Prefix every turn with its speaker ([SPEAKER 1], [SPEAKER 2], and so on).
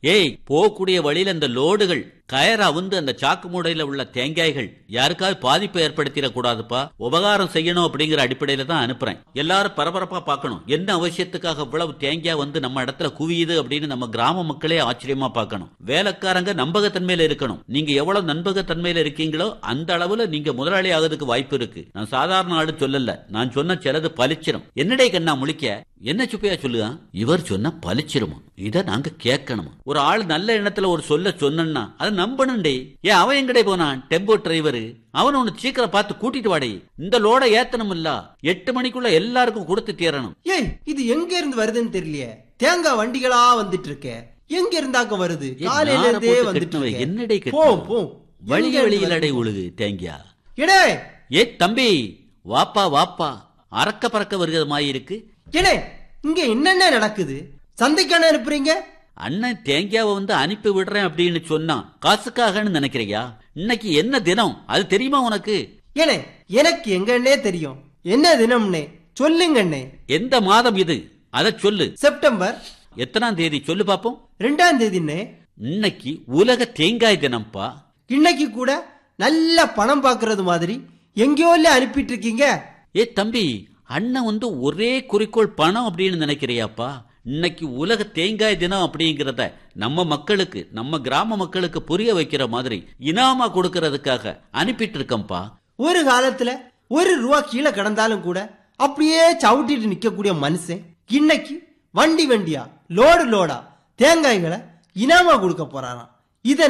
[SPEAKER 1] ஏய் போகக்கூடிய வழியில இந்த லோடுகள் கயர் அவுந்து அந்த சாக்கு மூடையில உள்ள தேங்காய்கள் யாருக்காவது பாதிப்பை ஏற்படுத்திடக் கூடாதுப்பா உபகாரம் செய்யணும் அப்படிங்கிற அடிப்படையில தான் அனுப்புறேன் எல்லாரும் பரபரப்பா பார்க்கணும் என்ன அவசியத்துக்காக இவ்வளவு தேங்காய் வந்து நம்ம இடத்துல குவியுது அப்படின்னு நம்ம கிராம மக்களே ஆச்சரியமா பார்க்கணும் வேலைக்காரங்க நம்பகத்தன்மையில இருக்கணும் நீங்க எவ்வளவு நம்பகத்தன்மையில இருக்கீங்களோ அந்த அளவுல நீங்க முதலாளி ஆகிறதுக்கு வாய்ப்பு இருக்கு நான் சாதாரண ஆளு சொல்லல நான் சொன்ன சிலது பலிச்சிரும் என்னடே கண்ணா முழிக்க என்ன சுப்பையா சொல்லுங்க இவர் சொன்ன பலிச்சிருமா இத நாங்க கேட்கணுமா ஒரு ஆள் நல்ல எண்ணத்துல ஒரு சொல்ல சொன்னா அதை நம்பணும்டே ஏன் அவன் எங்கடே போனான் டெம்போ டிரைவர் அவன் உன்னை சீக்கிரம் பார்த்து கூட்டிட்டு வாடே இந்த லோட ஏத்தணும் இல்ல எட்டு மணிக்குள்ள எல்லாருக்கும் கொடுத்து தீரணும்
[SPEAKER 2] ஏய் இது எங்க இருந்து வருதுன்னு தெரியலையே தேங்காய் வண்டிகளா வந்துட்டு இருக்கே எங்க இருந்தாக்க வருது
[SPEAKER 1] ஏய்,
[SPEAKER 2] காலையில
[SPEAKER 1] நாரை
[SPEAKER 2] இருந்தே
[SPEAKER 1] போட்டு
[SPEAKER 2] வந்துட்டு
[SPEAKER 1] கட்டினவன்
[SPEAKER 2] இருக்கே.
[SPEAKER 1] என்னடே
[SPEAKER 2] போ
[SPEAKER 1] கட்டினவன்?
[SPEAKER 2] போ
[SPEAKER 1] வழி
[SPEAKER 2] எங்க இருந்து
[SPEAKER 1] வழியிலடை
[SPEAKER 2] வருது?
[SPEAKER 1] உழுகு தேங்கியா
[SPEAKER 2] எடே
[SPEAKER 1] ஏ தம்பி வாப்பா வாப்பா அறக்க பறக்க வருகிற மாதிரி இருக்கு
[SPEAKER 2] எடே இங்க என்னென்ன நடக்குது சந்தைக்கான அனுப்புறீங்க
[SPEAKER 1] அண்ணன் தேங்காவை வந்து அனுப்பி விடுறேன் அப்படின்னு சொன்னான் காசுக்காகன்னு நினைக்கிறியா இன்னைக்கு என்ன தினம் அது தெரியுமா உனக்கு
[SPEAKER 2] ஏனே எனக்கு எங்கன்னே தெரியும் என்ன தினம்னே சொல்லுங்க அண்ணே
[SPEAKER 1] எந்த மாதம் இது அத சொல்லு
[SPEAKER 2] செப்டம்பர்
[SPEAKER 1] எத்தனாம் தேதி சொல்லு பாப்போம்
[SPEAKER 2] ரெண்டாம் தேதிண்ணே
[SPEAKER 1] இன்னைக்கு உலக தேங்காய் தினம்ப்பா
[SPEAKER 2] இன்னைக்கு கூட நல்ல பணம் பாக்குறது மாதிரி எங்கேயோ இல்ல அனுப்பிட்டு இருக்கீங்க
[SPEAKER 1] ஏ தம்பி அண்ணன் வந்து ஒரே குறிக்கோள் பணம் அப்படின்னு நினைக்கிறியாப்பா இன்னைக்கு உலக தேங்காய் தினம் அப்படிங்கிறத நம்ம மக்களுக்கு நம்ம கிராம மக்களுக்கு புரிய வைக்கிற மாதிரி இனாமா கொடுக்கறதுக்காக அனுப்பிட்டு இருக்கேன்ப்பா
[SPEAKER 2] ஒரு காலத்துல ஒரு ரூபா கீழே கிடந்தாலும் கூட அப்படியே சவுட்டிட்டு நிக்கக்கூடிய மனுஷன் இன்னைக்கு வண்டி வண்டியா லோடு லோடா தேங்காய்களை இனாமா கொடுக்க போறாராம் இத